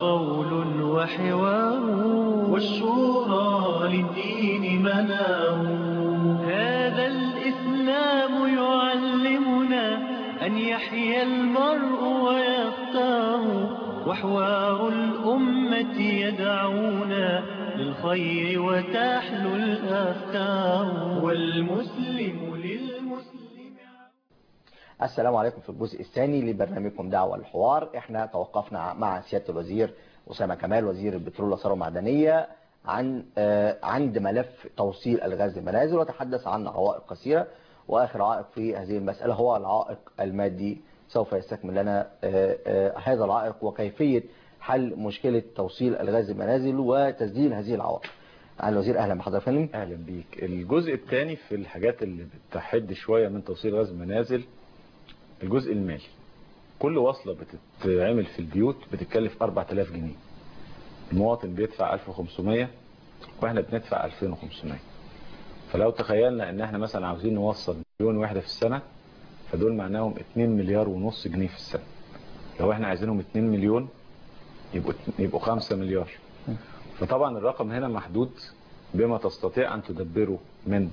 قول وحوار والشورى للدين منام هذا الإسلام يعلمنا أن يحيا المرء ويختار وحوار الأمة يدعونا للخير وتحلو الأفكار والمسلم للمسلم السلام عليكم في الجزء الثاني لبرنامجكم دعوة الحوار احنا توقفنا مع سيادة الوزير أسامة كمال وزير البترول والثروة المعدنية عن آه عند ملف توصيل الغاز للمنازل وتحدث عن عوائق كثيرة وآخر عائق في هذه المسألة هو العائق المادي سوف يستكمل لنا آه آه هذا العائق وكيفية حل مشكلة توصيل الغاز للمنازل وتسجيل هذه العوائق على الوزير أهلا بحضرتك فندم اهلا بيك الجزء الثاني في الحاجات اللي بتحد شوية من توصيل غاز المنازل الجزء المالي كل وصلة بتتعمل في البيوت بتتكلف 4000 جنيه المواطن بيدفع 1500 واحنا بندفع 2500 فلو تخيلنا ان احنا مثلا عاوزين نوصل مليون وحدة في السنة فدول معناهم 2 مليار ونص جنيه في السنة لو احنا عايزينهم 2 مليون يبقوا يبقوا 5 مليار فطبعا الرقم هنا محدود بما تستطيع ان تدبره من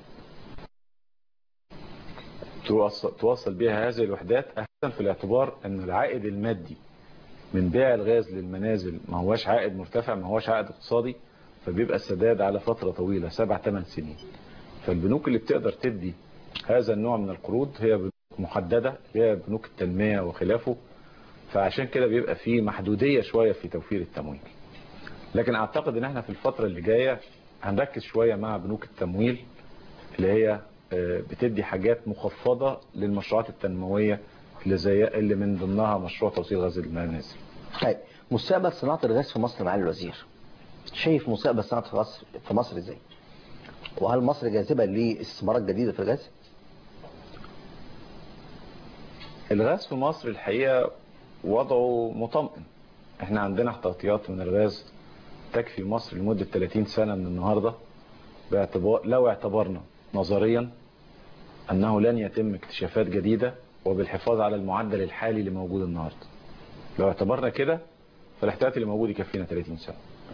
توصل, توصل بها هذه الوحدات أحسن في الاعتبار أن العائد المادي من بيع الغاز للمنازل ما هواش عائد مرتفع ما هواش عائد اقتصادي فبيبقى السداد على فترة طويلة سبع ثمان سنين فالبنوك اللي بتقدر تدي هذا النوع من القروض هي بنوك محددة هي بنوك التنمية وخلافه فعشان كده بيبقى في محدودية شوية في توفير التمويل لكن اعتقد ان احنا في الفترة اللي جاية هنركز شوية مع بنوك التمويل اللي هي بتدي حاجات مخفضة للمشروعات التنموية اللي زي اللي من ضمنها مشروع توصيل غاز المنازل. طيب مستقبل صناعة الغاز في مصر معالي الوزير شايف مستقبل صناعة الغاز في مصر ازاي؟ وهل مصر جاذبة لاستثمارات جديدة في الغاز؟ الغاز في مصر الحقيقة وضعه مطمئن. احنا عندنا احتياطيات من الغاز تكفي مصر لمدة 30 سنة من النهاردة باعتبار لو اعتبرنا نظريا أنه لن يتم اكتشافات جديدة وبالحفاظ على المعدل الحالي اللي موجود النهاردة لو اعتبرنا كده فالاحتياطي اللي موجود يكفينا 30 سنة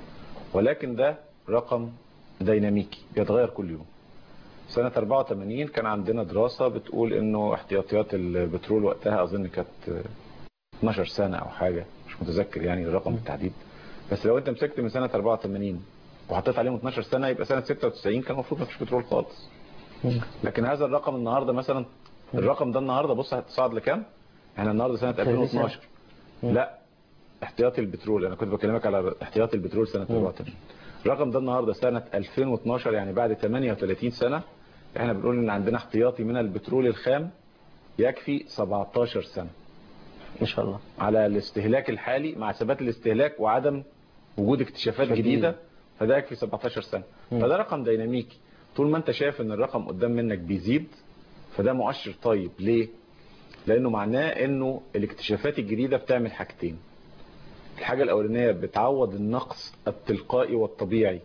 ولكن ده رقم ديناميكي بيتغير كل يوم سنة 84 كان عندنا دراسة بتقول انه احتياطيات البترول وقتها اظن كانت 12 سنة او حاجة مش متذكر يعني الرقم بالتحديد بس لو انت مسكت من سنة 84 وحطيت عليهم 12 سنة يبقى سنة 96 كان المفروض ما فيش بترول خالص لكن هذا الرقم النهاردة مثلا الرقم ده النهاردة بص هتصعد لكام احنا النهاردة سنة 2012 لا احتياطي البترول انا كنت بكلمك على احتياطي البترول سنة 84 الرقم ده النهاردة سنة 2012 يعني بعد 38 سنة احنا بنقول ان عندنا احتياطي من البترول الخام يكفي 17 سنة ما شاء الله على الاستهلاك الحالي مع ثبات الاستهلاك وعدم وجود اكتشافات جديدة فده يكفي 17 سنة فده رقم ديناميكي طول ما انت شايف ان الرقم قدام منك بيزيد فده مؤشر طيب ليه لانه معناه انه الاكتشافات الجديدة بتعمل حاجتين الحاجة الاولانية بتعوض النقص التلقائي والطبيعي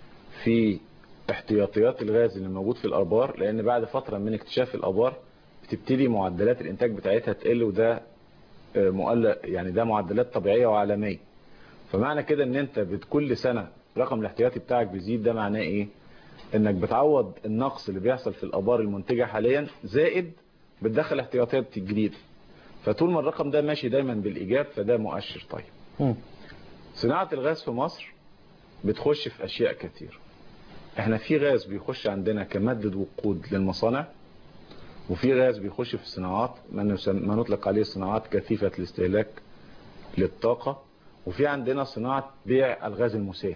في احتياطيات الغاز اللي موجود في الابار لان بعد فترة من اكتشاف الابار بتبتدي معدلات الانتاج بتاعتها تقل وده مؤلق يعني ده معدلات طبيعية وعالمية فمعنى كده ان انت بكل سنة رقم الاحتياطي بتاعك بيزيد ده معناه ايه انك بتعوض النقص اللي بيحصل في الابار المنتجة حاليا زائد بتدخل احتياطيات جديدة فطول ما الرقم ده ماشي دايما بالايجاب فده مؤشر طيب صناعة الغاز في مصر بتخش في اشياء كتير احنا في غاز بيخش عندنا كمادة وقود للمصانع وفي غاز بيخش في الصناعات ما نطلق عليه صناعات كثيفة الاستهلاك للطاقة وفي عندنا صناعة بيع الغاز المسال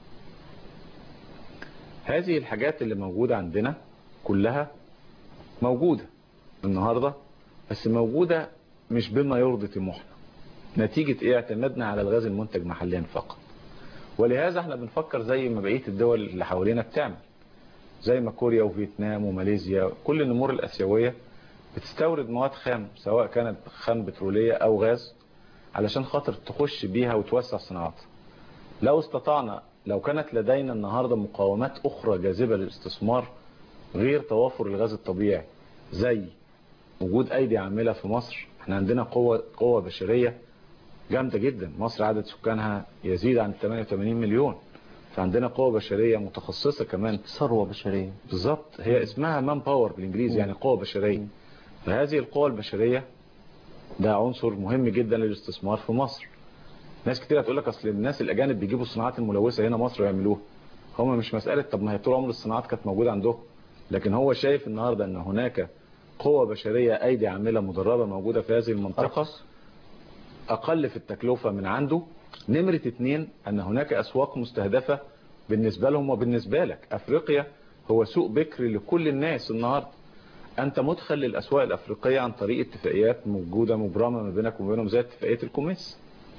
هذه الحاجات اللي موجودة عندنا كلها موجودة النهاردة بس موجودة مش بما يرضي طموحنا نتيجة ايه اعتمدنا على الغاز المنتج محليا فقط ولهذا احنا بنفكر زي ما بقية الدول اللي حوالينا بتعمل زي ما كوريا وفيتنام وماليزيا كل النمور الاسيوية بتستورد مواد خام سواء كانت خام بترولية او غاز علشان خاطر تخش بيها وتوسع صناعتها لو استطعنا لو كانت لدينا النهاردة مقاومات أخرى جاذبة للاستثمار غير توافر الغاز الطبيعي زي وجود أيدي عاملة في مصر احنا عندنا قوة, قوة بشرية جامده جدا مصر عدد سكانها يزيد عن 88 مليون فعندنا قوة بشرية متخصصة كمان ثروة بشرية بالظبط هي اسمها مان باور بالانجليزي يعني قوة بشرية فهذه القوة البشرية ده عنصر مهم جدا للاستثمار في مصر ناس كتير هتقول لك اصل الناس الاجانب بيجيبوا الصناعات الملوثة هنا مصر ويعملوها هم مش مسألة طب ما هي طول عمر الصناعات كانت موجودة عندهم لكن هو شايف النهاردة ان هناك قوة بشرية ايدي عاملة مدربة موجودة في هذه المنطقة أرخص اقل في التكلفة من عنده نمرة اتنين ان هناك اسواق مستهدفة بالنسبة لهم وبالنسبة لك افريقيا هو سوق بكر لكل الناس النهاردة انت مدخل للاسواق الافريقية عن طريق اتفاقيات موجودة مبرمة ما بينك وبينهم زي اتفاقية الكوميس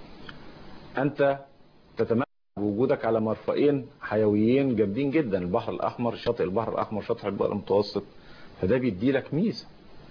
انت تتمتع بوجودك على مرفئين حيويين جامدين جدا البحر الاحمر شاطئ البحر الاحمر شاطئ البحر المتوسط فده بيدي لك ميزة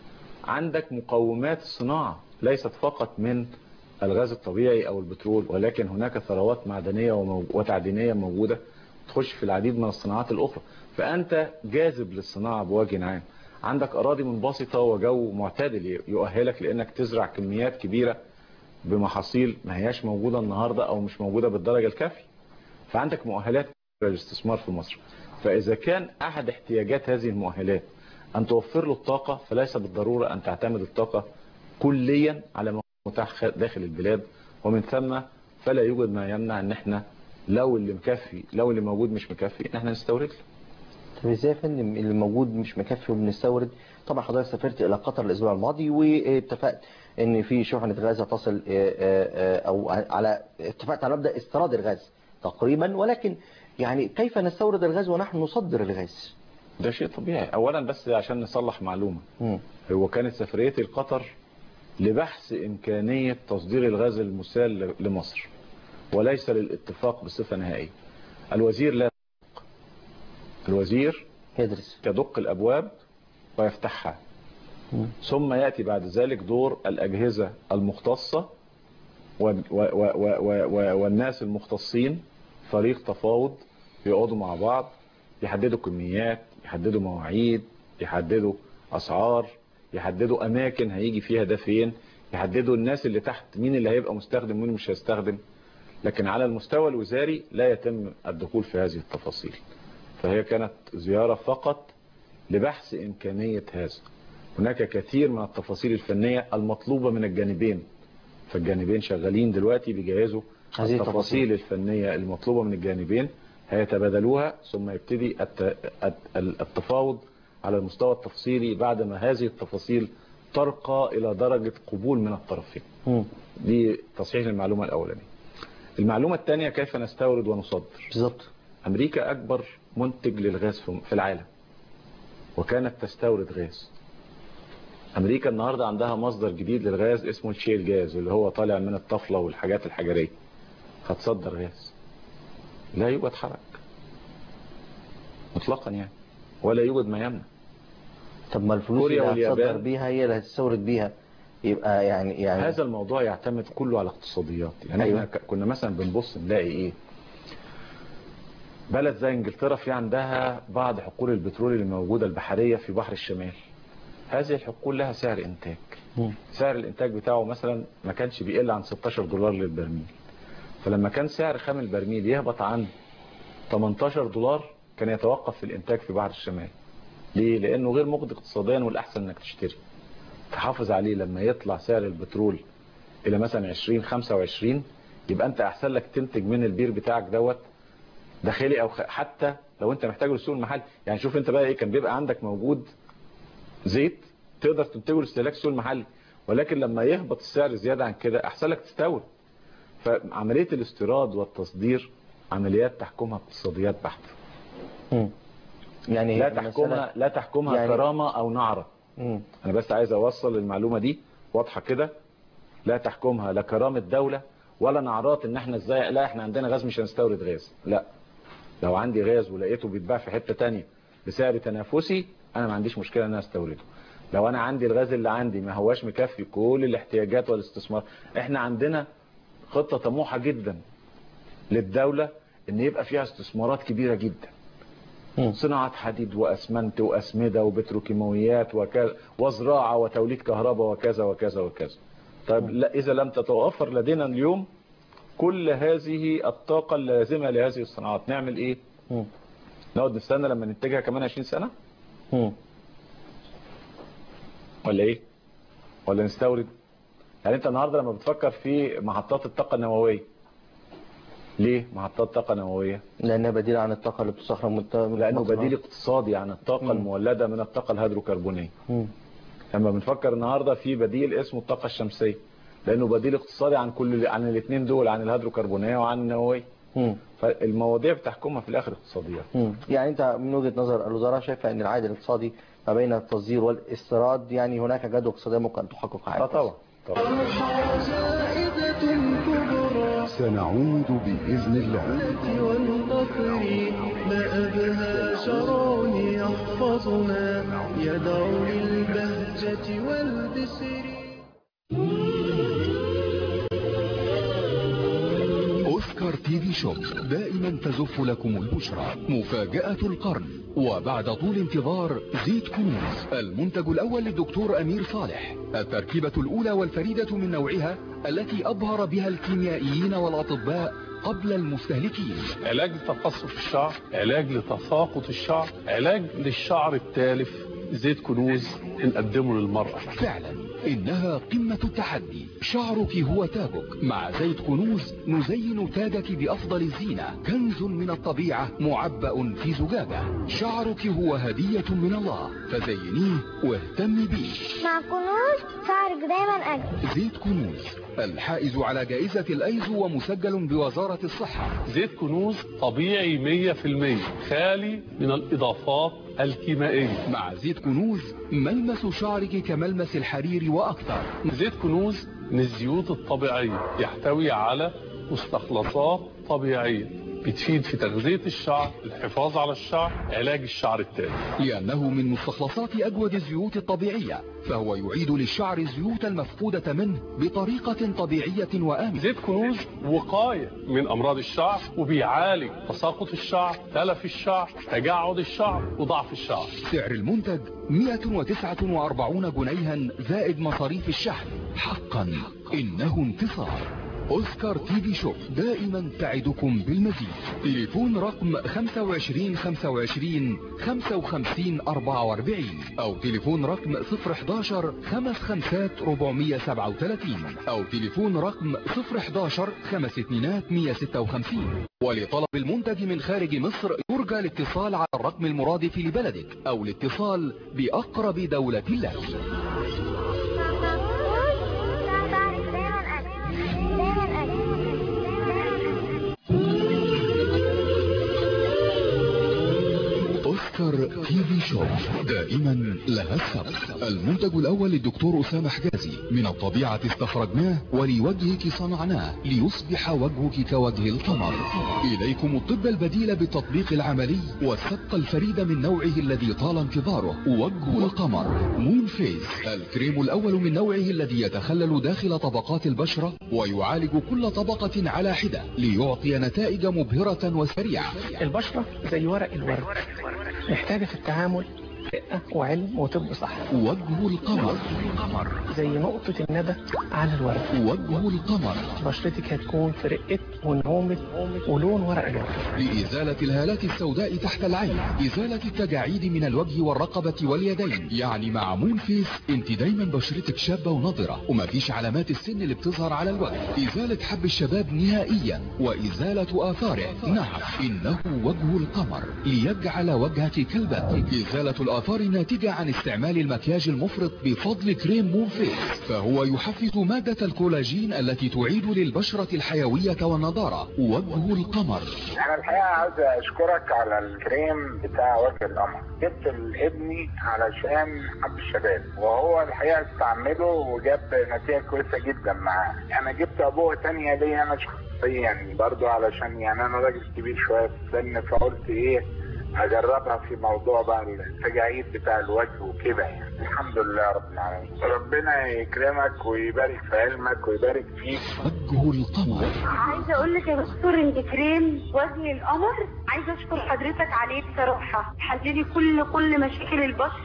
عندك مقومات الصناعة ليست فقط من الغاز الطبيعي او البترول ولكن هناك ثروات معدنية ومو- وتعدينية موجودة تخش في العديد من الصناعات الاخرى فانت جاذب للصناعة بوجه عام عندك اراضي منبسطة وجو معتدل يؤهلك لانك تزرع كميات كبيرة بمحاصيل ما هياش موجودة النهاردة او مش موجودة بالدرجة الكافية فعندك مؤهلات للاستثمار في مصر فاذا كان احد احتياجات هذه المؤهلات ان توفر له الطاقة فليس بالضرورة ان تعتمد الطاقة كليا على ما هو متاح داخل البلاد ومن ثم فلا يوجد ما يمنع ان احنا لو اللي مكفي لو اللي موجود مش مكفي ان احنا نستورد له طب ازاي يا فندم اللي موجود مش مكفي وبنستورد طبعا حضرتك سافرت الى قطر الاسبوع الماضي واتفقت ان في شحنة غاز تصل آه، آه، آه، او على اتفقت على مبدا استيراد الغاز تقريبا ولكن يعني كيف نستورد الغاز ونحن نصدر الغاز ده شيء طبيعي اولا بس عشان نصلح معلومة مم. هو كانت سفريتي لقطر لبحث إمكانية تصدير الغاز المسال لمصر وليس للاتفاق بصفة نهائية الوزير لا يدق. الوزير يدرس يدق الأبواب ويفتحها مم. ثم يأتي بعد ذلك دور الأجهزة المختصة و- و- و- و- و- و- والناس المختصين فريق تفاوض يقعدوا مع بعض يحددوا كميات يحددوا مواعيد يحددوا أسعار يحددوا أماكن هيجي فيها ده فين يحددوا الناس اللي تحت مين اللي هيبقى مستخدم ومين مش هيستخدم لكن على المستوى الوزاري لا يتم الدخول في هذه التفاصيل فهي كانت زيارة فقط لبحث إمكانية هذا هناك كثير من التفاصيل الفنية المطلوبة من الجانبين فالجانبين شغالين دلوقتي بيجهزوا هذه التفاصيل الفنية المطلوبة من الجانبين هيتبادلوها ثم يبتدي الت- الت- التفاوض على المستوى التفصيلي بعد ما هذه التفاصيل ترقى إلى درجة قبول من الطرفين مم. دي تصحيح المعلومة الأولانية المعلومة الثانية كيف نستورد ونصدر بالظبط أمريكا أكبر منتج للغاز في في العالم وكانت تستورد غاز أمريكا النهاردة عندها مصدر جديد للغاز اسمه الشيل جاز اللي هو طالع من الطفلة والحاجات الحجرية هتصدر غاز لا يوجد حرج مطلقا يعني ولا يوجد ما يمنع طب ما الفلوس كوريا اللي هتصدر واليابان. بيها هي اللي هتستورد بيها يبقى يعني يعني هذا الموضوع يعتمد كله على اقتصاديات يعني أيوة. احنا ك- كنا مثلا بنبص نلاقي ايه بلد زي انجلترا في عندها بعض حقول البترول اللي موجودة البحرية في بحر الشمال هذه الحقول لها سعر انتاج مم. سعر الانتاج بتاعه مثلا ما كانش بيقل عن 16 دولار للبرميل فلما كان سعر خام البرميل يهبط عن 18 دولار كان يتوقف في الانتاج في بحر الشمال ليه لانه غير مجدي اقتصاديا والاحسن انك تشتري تحافظ عليه لما يطلع سعر البترول الى مثلا 20 25 يبقى انت احسن لك تنتج من البير بتاعك دوت داخلي او خ- حتى لو انت محتاجه للسوق المحلي يعني شوف انت بقى ايه كان بيبقى عندك موجود زيت تقدر تنتجه لاستهلاك السوق المحلي ولكن لما يهبط السعر زيادة عن كده احسن لك تستورد فعملية الاستيراد والتصدير عمليات تحكمها اقتصاديات بحتة مم. يعني لا المسألة- تحكمها لا تحكمها يعني- كرامة او نعرة مم. انا بس عايز اوصل المعلومة دي واضحة كده لا تحكمها لا كرامة دولة ولا نعرات ان احنا ازاي لا احنا عندنا غاز مش هنستورد غاز لا لو عندي غاز ولقيته بيتباع في حتة تانية بسعر تنافسي انا ما عنديش مشكلة ان انا استورده لو انا عندي الغاز اللي عندي ما هواش مكفي كل الاحتياجات والاستثمار احنا عندنا خطة طموحة جدا للدولة ان يبقى فيها استثمارات كبيرة جدا مم. صناعة حديد وأسمنت وأسمدة وبتروكيماويات وكذا وزراعة وتوليد كهرباء وكذا وكذا وكذا طيب لا اذا لم تتوفر لدينا اليوم كل هذه الطاقه اللازمه لهذه الصناعات نعمل ايه مم. نقعد نستنى لما ننتجها كمان 20 سنه مم. ولا ايه ولا نستورد يعني انت النهارده لما بتفكر في محطات الطاقه النوويه ليه محطات طاقه نوويه لانها بديل عن الطاقه اللي بتستخرج من الط- من لانه المصنع. بديل اقتصادي عن الطاقه مم. المولده من الطاقه الهيدروكربونيه مم. لما بنفكر النهارده في بديل اسمه الطاقه الشمسيه لانه بديل اقتصادي عن كل عن الاثنين دول عن الهيدروكربونيه وعن النوويه مم. فالمواضيع بتحكمها في الاخر اقتصاديات مم. يعني انت من وجهه نظر الوزاره شايفه ان العائد الاقتصادي ما بين التصدير والاستيراد يعني هناك جدوى اقتصاديه ممكن تحقق عائد اه طبعا طبعا زائدة كبرى سنعود بإذن الله والنصر ما أبهى شرع يحفظنا يدعو للبهجة والبسر أوسكار تي في شوب دائما تزف لكم البشرى مفاجأة القرن وبعد طول انتظار زيت كنوز المنتج الأول للدكتور أمير صالح التركيبة الأولى والفريدة من نوعها التي أبهر بها الكيميائيين والأطباء قبل المستهلكين علاج لتقصف الشعر علاج لتساقط الشعر علاج للشعر التالف زيت كنوز بنقدمه للمرأة فعلا إنها قمة التحدي شعرك هو تاجك مع زيت كنوز نزين تاجك بأفضل الزينة كنز من الطبيعة معبأ في زجاجة شعرك هو هدية من الله فزينيه واهتمي بيه مع كنوز شعرك دايما أجمل زيت كنوز الحائز على جائزة الأيزو ومسجل بوزارة الصحة زيت كنوز طبيعي 100% خالي من الإضافات الكيميائية مع زيت كنوز ملمس شعرك كملمس الحرير وأكثر زيت كنوز من الزيوت الطبيعية يحتوي على مستخلصات طبيعية بتفيد في تغذية الشعر الحفاظ على الشعر علاج الشعر التالف لأنه من مستخلصات أجود الزيوت الطبيعية فهو يعيد للشعر الزيوت المفقودة منه بطريقة طبيعية وآمنة زيت كنوز وقاية من أمراض الشعر وبيعالج تساقط الشعر تلف الشعر تجعد الشعر وضعف الشعر سعر المنتج 149 جنيها زائد مصاريف الشحن حقا إنه انتصار أوسكار تي في شوب دائما تعدكم بالمزيد تليفون رقم 25 25 55 44 أو تليفون رقم 011 خمس خمسات 437 أو تليفون رقم 011 خمس اتنينات 156 ولطلب المنتج من خارج مصر يرجى الاتصال على الرقم المرادف لبلدك أو الاتصال بأقرب دولة لك مع كنوز شعرك دايما أجمل دايما أجمل أوسكار تي في شوب دائما لها السبق المنتج الأول للدكتور أسامة حجازي من الطبيعة استخرجناه ولوجهك صنعناه ليصبح وجهك كوجه القمر إليكم الطب البديل بالتطبيق العملي والسبق الفريد من نوعه الذي طال انتظاره وجه القمر مون فيس الكريم الأول من نوعه الذي يتخلل داخل طبقات البشرة ويعالج كل طبقة على حدة ليعطي نتائج مبهرة وسريعة البشرة زي ورق الورد محتاجة في التعامل رقة وعلم وطب صح وجه القمر زي نقطة الندى على الورد وجه القمر بشرتك هتكون في رقة ونعومة ولون ورق الورد لإزالة الهالات السوداء تحت العين إزالة التجاعيد من الوجه والرقبة واليدين يعني مع مون فيس انت دايما بشرتك شابة ونضرة ومفيش علامات السن اللي بتظهر على الوجه إزالة حب الشباب نهائيا وإزالة آثاره نعم إنه وجه القمر ليجعل وجهك كالبدر إزالة الآثار الناتجة عن استعمال المكياج المفرط بفضل كريم مون فيس فهو يحفز مادة الكولاجين التي تعيد للبشرة الحيوية والنضارة وجه القمر انا الحقيقه عاوز اشكرك على الكريم بتاع وجه القمر جبت لابني علشان حب الشباب وهو الحقيقه استعمله وجاب نتيجه كويسه جدا معاه انا جبت ابوه تانية ليا انا شخصيا برضو علشان يعني انا راجل كبير شويه في السن فقلت ايه اجربها في موضوع بقى التجاعيد بتاع الوجه وكده يعني الحمد لله رب العالمين ربنا يكرمك ويبارك في علمك ويبارك فيك وجه القمر عايزة أقول لك يا دكتور أنت كريم وجه القمر عايزة أشكر حضرتك عليه بصراحة حللي كل كل مشاكل البشرة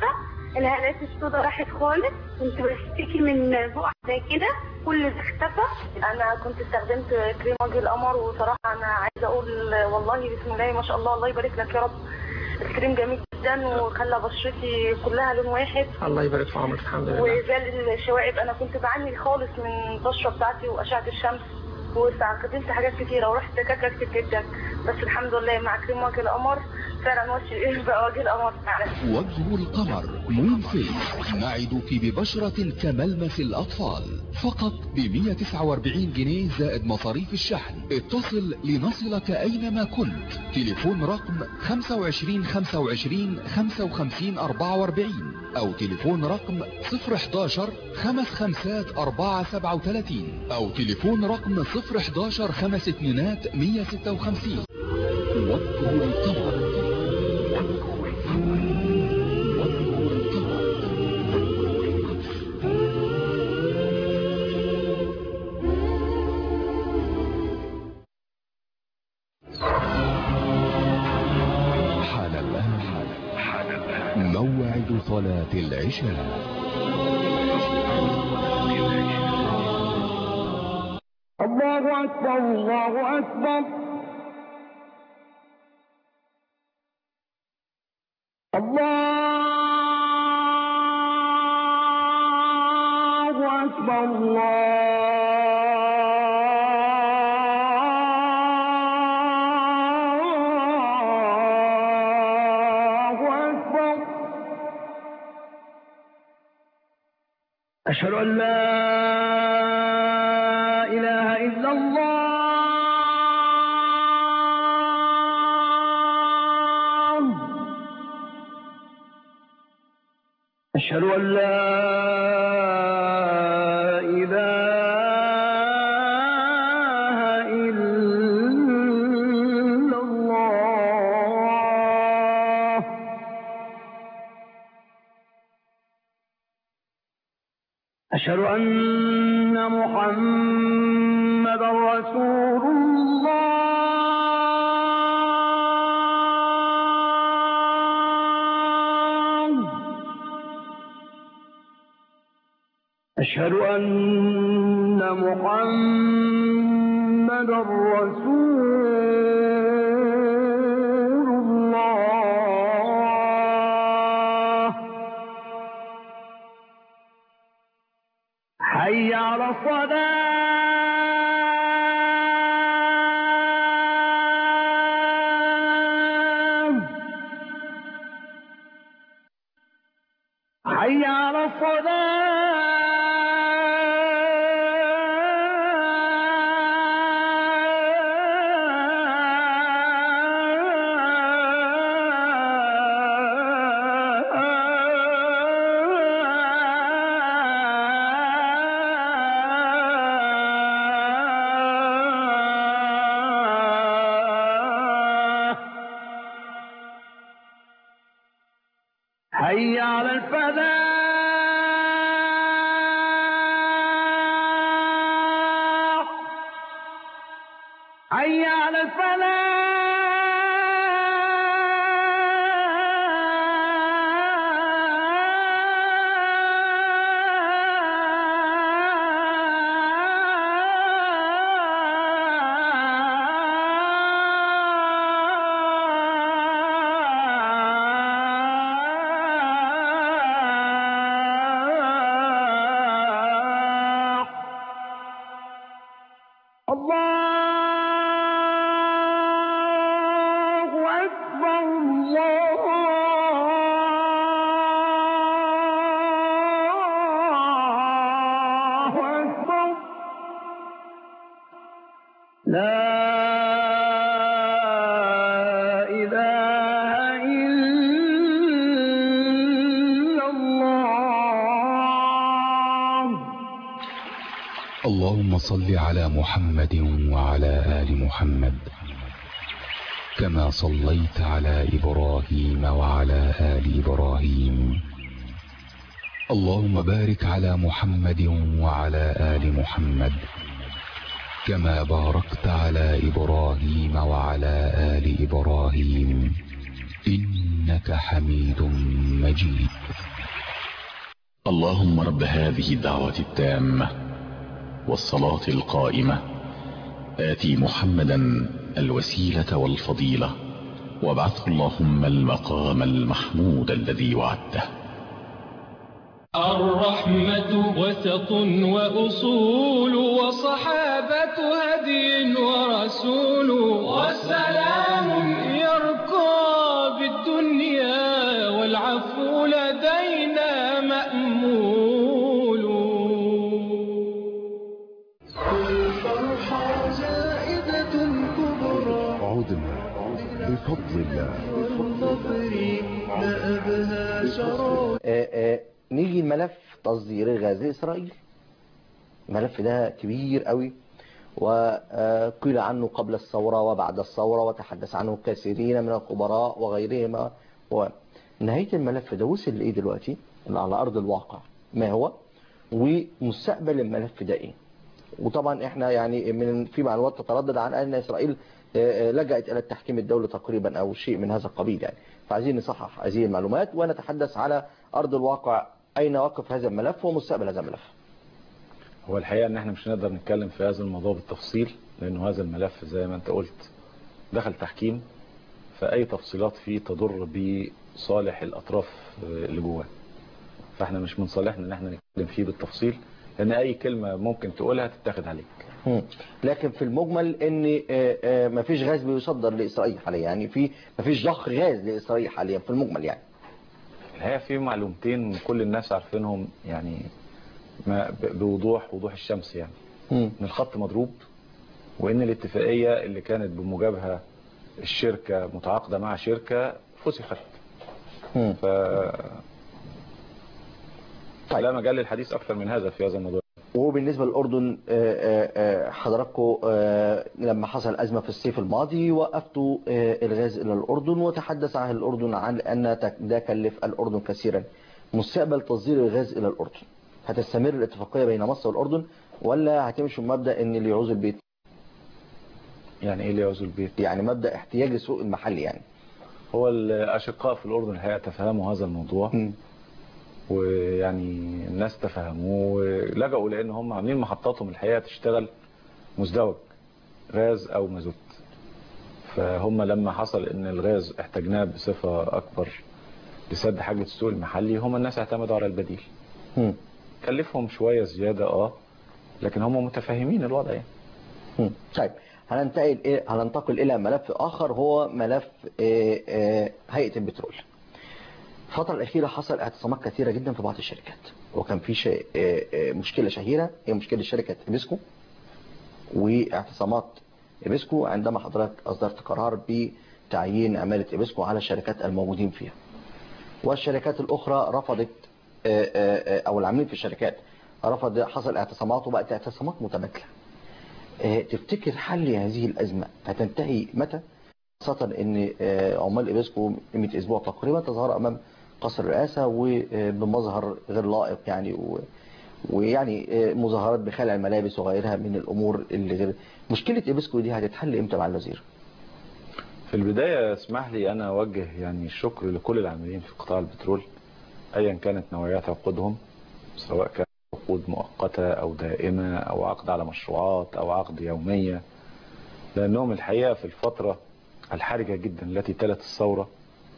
الهالات السوداء راحت خالص كنت بشتكي من بقع زي كده كل ده اختفى انا كنت استخدمت كريم وجه القمر وصراحه انا عايزه اقول والله بسم الله ما شاء الله الله يبارك لك يا رب الكريم جميل جدا وخلى بشرتي كلها لون واحد الله يبارك في عمرك الحمد لله وزال الشوائب انا كنت بعاني خالص من البشره بتاعتي واشعه الشمس واستخدمت حاجات كتيره ورحت دكاتره كتير جدا بس الحمد لله مع كريم وجه القمر فعلا وجه بقى وجه القمر فعلا وجه القمر مون فيس نعدك ببشرة كملمس الأطفال فقط ب 149 جنيه زائد مصاريف الشحن اتصل لنصلك أينما كنت تليفون رقم 25 25 55 44 أو تليفون رقم 011 خمس خمسات 437 أو تليفون رقم 011 خمس اتنينات 156 وجه القمر حان الآن موعد صلاة العشاء الله أكبر الله أكبر الله أكبر الله أكبر أشهد أن لا إله إلا الله أشهد أن لا إله إلا الله أشهد أن محمد رسول الله أشهد أن محمد رسول الله حي على الصلاة حي على الصلاة حي على الفلاح حي على الفلاح الله أكبر الله أكبر لا إله إلا الله اللهم صل على محمد وعلى آل محمد كما صليت على إبراهيم وعلى آل إبراهيم اللهم بارك على محمد وعلى آل محمد كما باركت على إبراهيم وعلى آل إبراهيم إنك حميد مجيد اللهم رب هذه الدعوة التامة والصلاة القائمة آتي محمدا الوسيلة والفضيلة وابعثه اللهم المقام المحمود الذي وعدته الرحمة وسط وأصول وصحابة هدي ورسول والسلام يرقى بالدنيا والعفو لدينا مأمول الفرحة زائدة كبرى عدنا بفضل الله والظفر ما أبهى شراب آه، آه، نيجي الملف تصدير الغاز لإسرائيل الملف ده كبير قوي وقيل عنه قبل الثورة وبعد الثورة وتحدث عنه كثيرين من الخبراء وغيرهم ونهاية الملف ده وصل لإيه دلوقتي على أرض الواقع ما هو ومستقبل الملف ده إيه وطبعا احنا يعني من في معلومات تتردد عن ان اسرائيل آه، آه، لجأت الى التحكيم الدولي تقريبا او شيء من هذا القبيل يعني فعايزين نصحح هذه المعلومات ونتحدث على ارض الواقع اين وقف هذا الملف ومستقبل هذا الملف هو الحقيقة ان احنا مش هنقدر نتكلم في هذا الموضوع بالتفصيل لانه هذا الملف زي ما انت قلت دخل تحكيم فاي تفصيلات فيه تضر بصالح الاطراف اللي جواه فاحنا مش من صالحنا ان احنا نتكلم فيه بالتفصيل لان اي كلمة ممكن تقولها تتاخد عليك مم. لكن في المجمل ان آه، آه، مفيش غاز بيصدر لاسرائيل حاليا يعني في مفيش ضخ غاز لاسرائيل حاليا في المجمل يعني الحقيقة في معلومتين كل الناس عارفينهم يعني ما ب- بوضوح وضوح الشمس يعني مم. ان الخط مضروب وان الاتفاقية اللي كانت بموجبها الشركة متعاقدة مع شركة فسخت مم. ف لا مجال للحديث اكثر من هذا في هذا الموضوع وبالنسبة للأردن آه، آه، آه، حضراتكم آه، لما حصل أزمة في الصيف الماضي وقفتوا آه، الغاز إلى الأردن وتحدث عن الأردن عن أن تك- ده كلف الأردن كثيرا مستقبل تصدير الغاز إلى الأردن هتستمر الاتفاقية بين مصر والأردن ولا هتمشوا بمبدأ أن اللي يعوز البيت يعني ايه اللي يعوز البيت يعني مبدأ احتياج السوق المحلي يعني هو الاشقاء في الاردن الحقيقة تفهموا هذا الموضوع ويعني الناس تفهموه ولجأوا لان هم عاملين محطاتهم الحقيقة تشتغل مزدوج غاز او مازوت فهم لما حصل ان الغاز احتاجناه بصفة اكبر لسد حاجة السوق المحلي هم الناس اعتمدوا على البديل مم. كلفهم شوية زيادة اه لكن هم متفاهمين الوضع يعني مم. طيب هننتقل إلى- هننتقل إلى ملف آخر هو ملف آه، آه، هيئة البترول الفترة الأخيرة حصل اعتصامات كثيرة جدا في بعض الشركات وكان في شيء آه، آه، مشكلة شهيرة هي مشكلة شركة إبسكو واعتصامات إبسكو عندما حضرتك أصدرت قرار بتعيين عمالة إبسكو على الشركات الموجودين فيها والشركات الأخرى رفضت آه، آه، آه، أو العاملين في الشركات رفض حصل اعتصامات وبقت اعتصامات متبادلة آه، تفتكر حل هذه الأزمة هتنتهي متى خاصة ان آه، عمال إبسكو قيمة أسبوع تقريبا تظهر أمام قصر الرئاسة وبمظهر غير لائق يعني و ويعني آه، مظاهرات بخلع الملابس وغيرها من الأمور اللي غير مشكلة إبسكو دي هتتحل إمتى مع الوزير؟ في البداية اسمح لي أنا أوجه يعني الشكر لكل العاملين في قطاع البترول أيا كانت نوعيات عقودهم سواء كانت عقود مؤقتة أو دائمة أو عقد على مشروعات أو عقد يومية لأنهم الحقيقة في الفترة الحرجة جدا التي تلت الثورة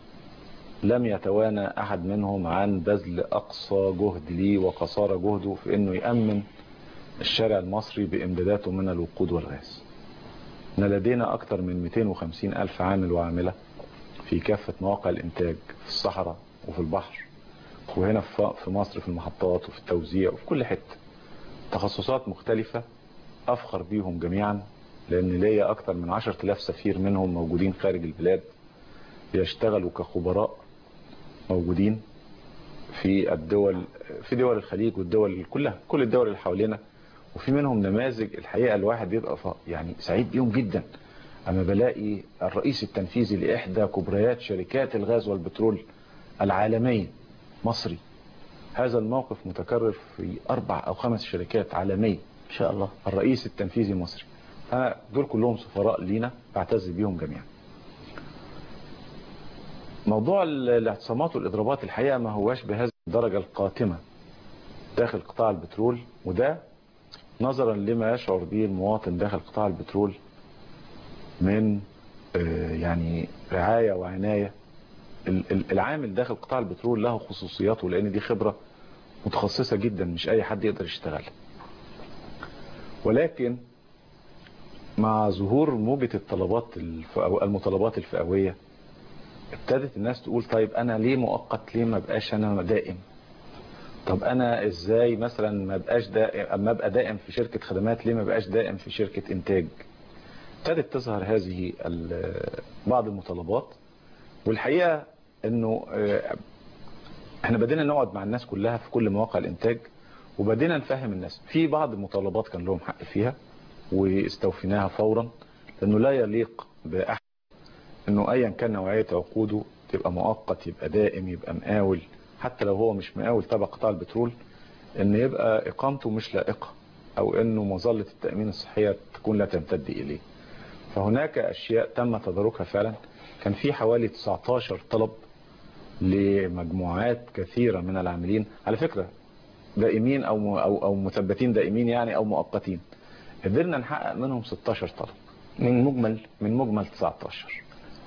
لم يتوانى أحد منهم عن بذل أقصى جهد ليه وقصارى جهده في أنه يأمن الشارع المصري بإمداداته من الوقود والغاز احنا لدينا أكثر من 250 ألف عامل وعاملة في كافة مواقع الإنتاج في الصحراء وفي البحر وهنا في في مصر في المحطات وفي التوزيع وفي كل حتة تخصصات مختلفة أفخر بيهم جميعا لأن ليا أكثر من 10000 سفير منهم موجودين خارج البلاد بيشتغلوا كخبراء موجودين في الدول في دول الخليج والدول كلها كل الدول اللي حوالينا وفي منهم نماذج الحقيقة الواحد بيبقى ف- يعني سعيد بيهم جدا أما بلاقي الرئيس التنفيذي لإحدى كبريات شركات الغاز والبترول العالمية مصري هذا الموقف متكرر في أربع أو خمس شركات عالمية إن شاء الله الرئيس التنفيذي مصري أنا دول كلهم سفراء لينا بعتز بيهم جميعا موضوع ال- الاعتصامات والاضرابات الحقيقه ما هواش بهذه الدرجه القاتمه داخل قطاع البترول وده نظرا لما يشعر به المواطن داخل قطاع البترول من آه، يعني رعايه وعنايه ال- ال- العامل داخل قطاع البترول له خصوصياته لان دي خبره متخصصه جدا مش اي حد يقدر يشتغلها ولكن مع ظهور موجة الطلبات الف- أو المطالبات الفئوية ابتدت الناس تقول طيب انا ليه مؤقت ليه ما بقاش انا دائم طب انا ازاي مثلا ما بقاش دائم اما ابقى دائم في شركة خدمات ليه ما بقاش دائم في شركة انتاج ابتدت تظهر هذه ال- بعض المطالبات والحقيقة انه آه، احنا بدينا نقعد مع الناس كلها في كل مواقع الانتاج وبدينا نفهم الناس في بعض المطالبات كان لهم حق فيها واستوفيناها فورا لانه لا يليق باحد انه ايا كان نوعية عقوده تبقى مؤقت يبقى دائم يبقى مقاول حتى لو هو مش مقاول تبع قطاع البترول ان يبقى اقامته مش لائقة او انه مظلة التأمين الصحية تكون لا تمتد اليه فهناك اشياء تم تداركها فعلا كان في حوالي 19 طلب لمجموعات كثيرة من العاملين على فكرة دائمين او او او مثبتين دائمين يعني او مؤقتين قدرنا نحقق منهم 16 طلب من مجمل من مجمل 19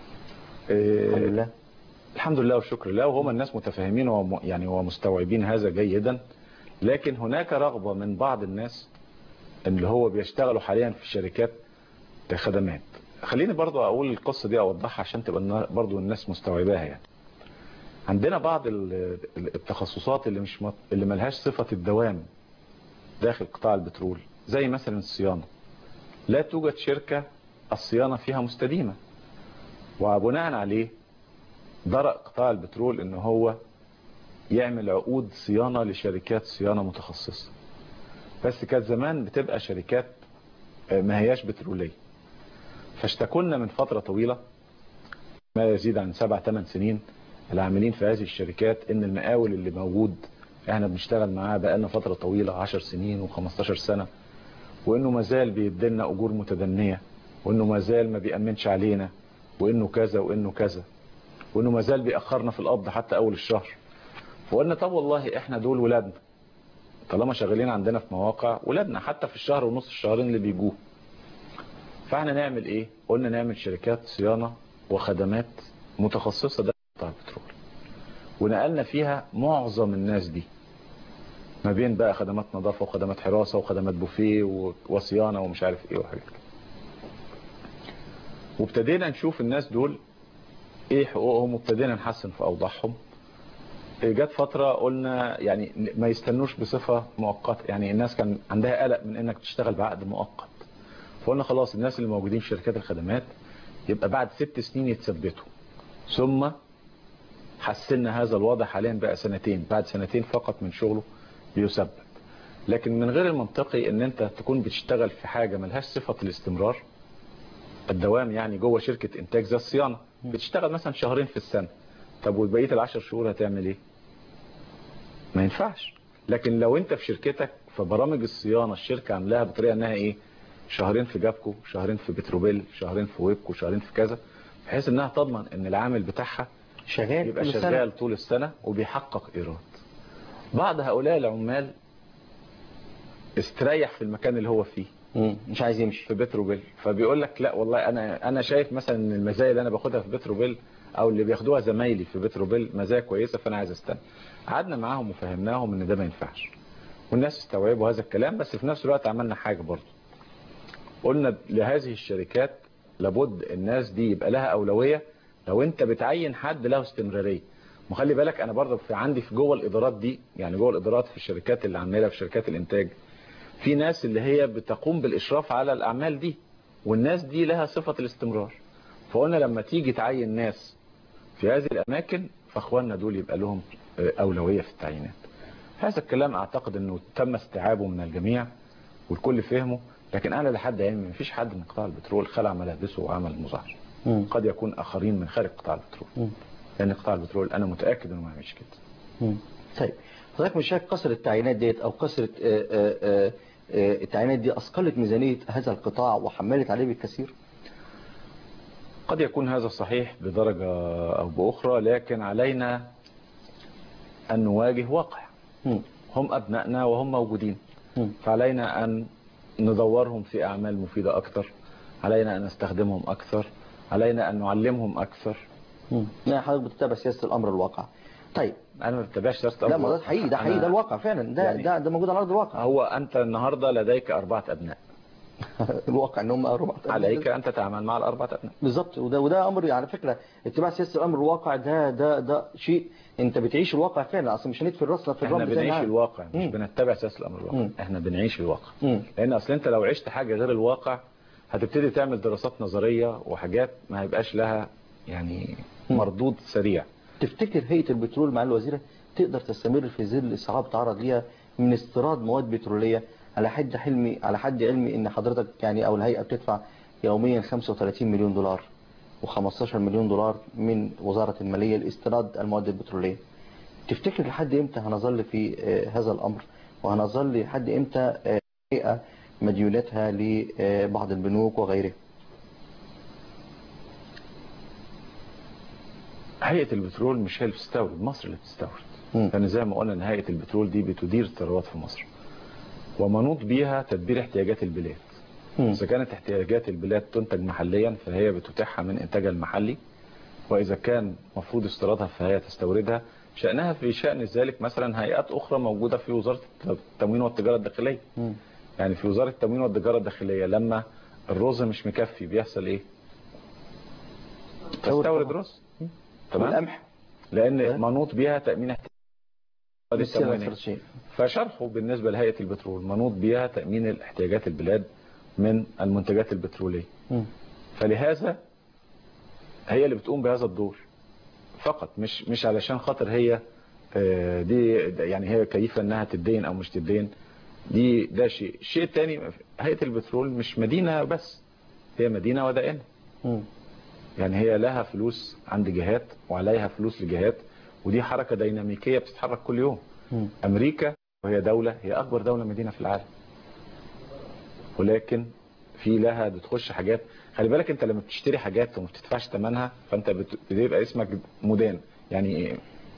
الحمد لله الحمد لله والشكر لله وهم الناس متفاهمين وم يعني ومستوعبين هذا جيدا لكن هناك رغبة من بعض الناس اللي هو بيشتغلوا حاليا في شركات خدمات خليني برضو اقول القصة دي اوضحها عشان تبقى النا- برضو الناس مستوعباها يعني عندنا بعض ال- التخصصات اللي مش مط- اللي ملهاش صفة الدوام داخل قطاع البترول زي مثلا الصيانة لا توجد شركة الصيانة فيها مستديمة وبناء عليه درأ قطاع البترول ان هو يعمل عقود صيانة لشركات صيانة متخصصة بس كانت زمان بتبقى شركات آه، ما هياش بترولية فاشتكونا من فترة طويلة ما يزيد عن سبع ثمان سنين العاملين في هذه الشركات ان المقاول اللي موجود احنا بنشتغل معاه بقالنا فترة طويلة 10 سنين و15 سنة وانه مازال بيدينا اجور متدنية وانه مازال ما بيأمنش علينا وانه كذا وانه كذا وانه مازال بيأخرنا في القبض حتى اول الشهر فقلنا طب والله احنا دول ولادنا طالما شغالين عندنا في مواقع ولادنا حتى في الشهر ونص الشهرين اللي بيجوه فاحنا نعمل ايه قلنا نعمل شركات صيانة وخدمات متخصصة ده قطاع البترول ونقلنا فيها معظم الناس دي ما بين بقى خدمات نظافة وخدمات حراسة وخدمات بوفيه و- وصيانة ومش عارف ايه وحاجات كده وابتدينا نشوف الناس دول ايه حقوقهم وابتدينا نحسن في اوضاعهم جت فترة قلنا يعني ما يستنوش بصفة مؤقتة يعني الناس كان عندها قلق من انك تشتغل بعقد مؤقت فقلنا خلاص الناس اللي موجودين في شركات الخدمات يبقى بعد ست سنين يتثبتوا ثم حسنا هذا الوضع حاليا بقى سنتين بعد سنتين فقط من شغله بيثبت لكن من غير المنطقي ان انت تكون بتشتغل في حاجة ملهاش صفة الاستمرار الدوام يعني جوه شركة انتاج زي الصيانة بتشتغل مثلا شهرين في السنة طب وبقية العشر شهور هتعمل ايه ما ينفعش لكن لو انت في شركتك فبرامج الصيانة الشركة عاملاها بطريقة انها ايه شهرين في جابكو شهرين في بتروبيل شهرين في ويبكو شهرين في كذا بحيث انها تضمن ان العامل بتاعها شغال يبقى طول السنة. شغال طول السنة وبيحقق ايراد بعض هؤلاء العمال استريح في المكان اللي هو فيه مش عايز يمشي في بتروبيل فبيقول لك لا والله انا انا شايف مثلا ان المزايا اللي انا باخدها في بتروبيل او اللي بياخدوها زمايلي في بتروبيل مزايا كويسه فانا عايز استنى قعدنا معاهم وفهمناهم ان ده ما ينفعش والناس استوعبوا هذا الكلام بس في نفس الوقت عملنا حاجه برضه قلنا لهذه الشركات لابد الناس دي يبقى لها اولويه لو انت بتعين حد له استمراريه وخلي بالك انا برضه في عندي في جوه الادارات دي يعني جوه الادارات في الشركات اللي عاملاها في شركات الانتاج في ناس اللي هي بتقوم بالاشراف على الاعمال دي والناس دي لها صفه الاستمرار فقلنا لما تيجي تعين ناس في هذه الاماكن فاخواننا دول يبقى لهم آه، اولويه في التعيينات هذا الكلام اعتقد انه تم استيعابه من الجميع والكل فهمه لكن انا لحد علمي مفيش حد من قطاع البترول خلع ملابسه وعمل مظاهره قد يكون اخرين من خارج قطاع البترول لان قطاع البترول انا متاكد انه ما يعملش كده مم. طيب حضرتك مش شايف كسر التعيينات ديت او كسر آه، آه، آه، آه، التعيينات دي اثقلت ميزانيه هذا القطاع وحملت عليه بالكثير؟ قد يكون هذا صحيح بدرجة أو بأخرى لكن علينا أن نواجه واقع هم أبنائنا وهم موجودين فعلينا أن ندورهم في أعمال مفيدة أكثر علينا أن نستخدمهم أكثر علينا أن نعلمهم أكثر لا حضرتك بتتابع سياسة الأمر الواقع طيب أنا ما بتابعش سياسة لا الأمر ما ده حقيقي ده حقيقي أنا- ده الواقع فعلا ده يعني- ده ده موجود على أرض الواقع هو أنت النهاردة لديك أربعة أبناء الواقع ان هم أربعة عليك أن تتعامل مع الأربعة أبناء بالظبط وده وده امر على فكره اتباع سياسه الامر الواقع ده ده ده شيء انت بتعيش الواقع فعلا اصل مش هندفن راسنا في احنا الرمل زي بنعيش العالم. الواقع مش مم. بنتبع سياسة الأمر الواقع مم. احنا بنعيش الواقع مم. لأن أصل أنت لو عشت حاجة غير الواقع هتبتدي تعمل دراسات نظرية وحاجات ما هيبقاش لها يعني مردود سريع تفتكر هيئه البترول مع الوزيره تقدر تستمر في ظل صعاب تعرض ليها من استيراد مواد بتروليه على حد حلمي على حد علمي ان حضرتك يعني او الهيئه بتدفع يوميا 35 مليون دولار و15 مليون دولار من وزاره الماليه لاستيراد المواد البتروليه تفتكر لحد امتى هنظل في آه، هذا الامر وهنظل لحد امتى آه، الهيئه مديونتها لبعض البنوك وغيرها هيئة البترول مش هي اللي بتستورد مصر اللي بتستورد لأن زي ما قلنا إن هيئة البترول دي بتدير الثروات في مصر ومنوط بيها تدبير احتياجات البلاد إذا كانت احتياجات البلاد تنتج محليا فهي بتتيحها من إنتاجها المحلي وإذا كان مفروض استيرادها فهي تستوردها شأنها في شأن ذلك مثلا هيئات أخرى موجودة في وزارة التموين والتجارة الداخلية يعني في وزارة التموين والتجارة الداخلية لما الرز مش مكفي بيحصل إيه؟ تستورد رز تمام والقمح لأن منوط بيها تأمين احتياجات بالسلع التموينية الاستراتيجية. فشرحه بالنسبة لهيئة البترول منوط بيها تأمين احتياجات البلاد من المنتجات البترولية مم. فلهذا هي اللي بتقوم بهذا الدور فقط مش مش علشان خاطر هي آه، دي يعني هي كيفة انها تدين او مش تدين دي ده شيء الشيء الثاني هيئة البترول مش مدينة بس هي مدينة ودائنة يعني هي لها فلوس عند جهات وعليها فلوس لجهات ودي حركة ديناميكية بتتحرك كل يوم امريكا وهي دولة هي اكبر دولة مدينة في العالم ولكن في لها بتخش حاجات خلي بالك انت لما بتشتري حاجات وما بتدفعش ثمنها فانت بت- بيبقى اسمك مدان يعني